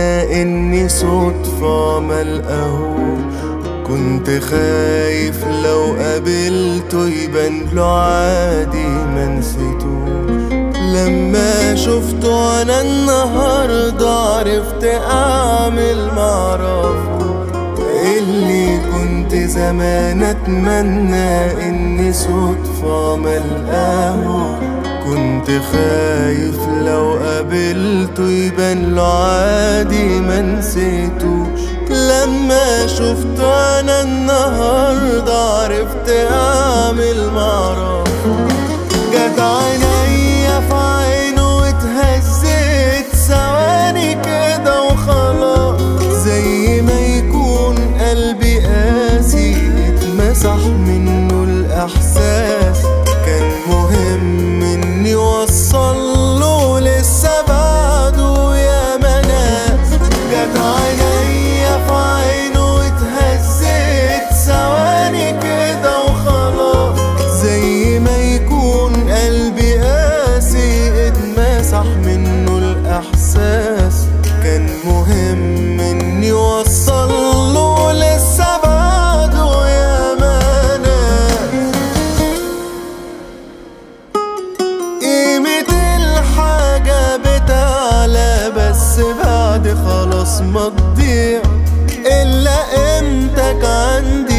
اني صدفة ملقاهوش كنت خايف لو قابلته يبان له عادي منسيتوش لما شفته انا النهاردة عرفت اعمل معرفه اللي كنت زمان اتمنى اني صدفة ملقاه كنت خايف لو قابلته يبان له عادي منسيتوش لما شفته انا النهاردة عرفت اعمل معرفه جت عينيا في عينه واتهزت ثواني كده وخلاص زي ما يكون قلبي قاسي اتمسح منه الاحساس كان مهم اني اوصله لسه بعده يا مناس جت عينيا في عينه واتهزت ثواني كده وخلاص زي ما يكون قلبي قاسي اتمسح منه الاحساس كان مهم اني اوصله لسه بعده يا مناس قيمة الحاجة بتعلى بس بعد خلاص ما تضيع إلا قيمتك عندي